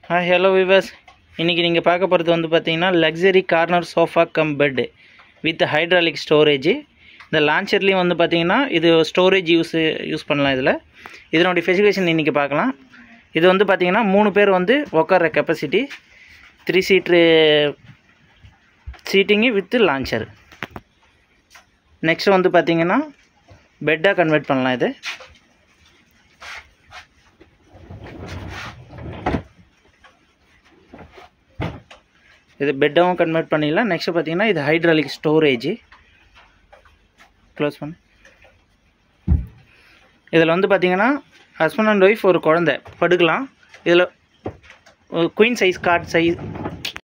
hi hello viewers இன்றைக்கி நீங்கள் பார்க்க போகிறது வந்து பார்த்தீங்கன்னா luxury corner sofa cum bed with hydraulic storage இந்த லான்ச்சர்லேயும் வந்து பார்த்தீங்கன்னா இது ஸ்டோரேஜ் யூஸ் யூஸ் பண்ணலாம் இதில் இதனுடைய ஸ்பெசிஃபிகேஷன் இன்றைக்கி பார்க்கலாம் இது வந்து பார்த்தீங்கன்னா மூணு பேர் வந்து உட்கார்ற capacity three seater seating with launcher next வந்து பார்த்தீங்கன்னா பெட்டாக கன்வெர்ட் பண்ணலாம் இது இது பெட்டாகவும் கன்வெர்ட் பண்ணிடலாம் நெக்ஸ்ட் பார்த்தீங்கன்னா இது ஹைட்ராலிக் ஸ்டோரேஜ் க்ளோஸ் பண்ணு இதில் வந்து பார்த்தீங்கன்னா ஹஸ்பண்ட் அண்ட் ஒய்ஃப் ஒரு குழந்தை படுக்கலாம் இதில் குயின் சைஸ் கார்ட் சைஸ்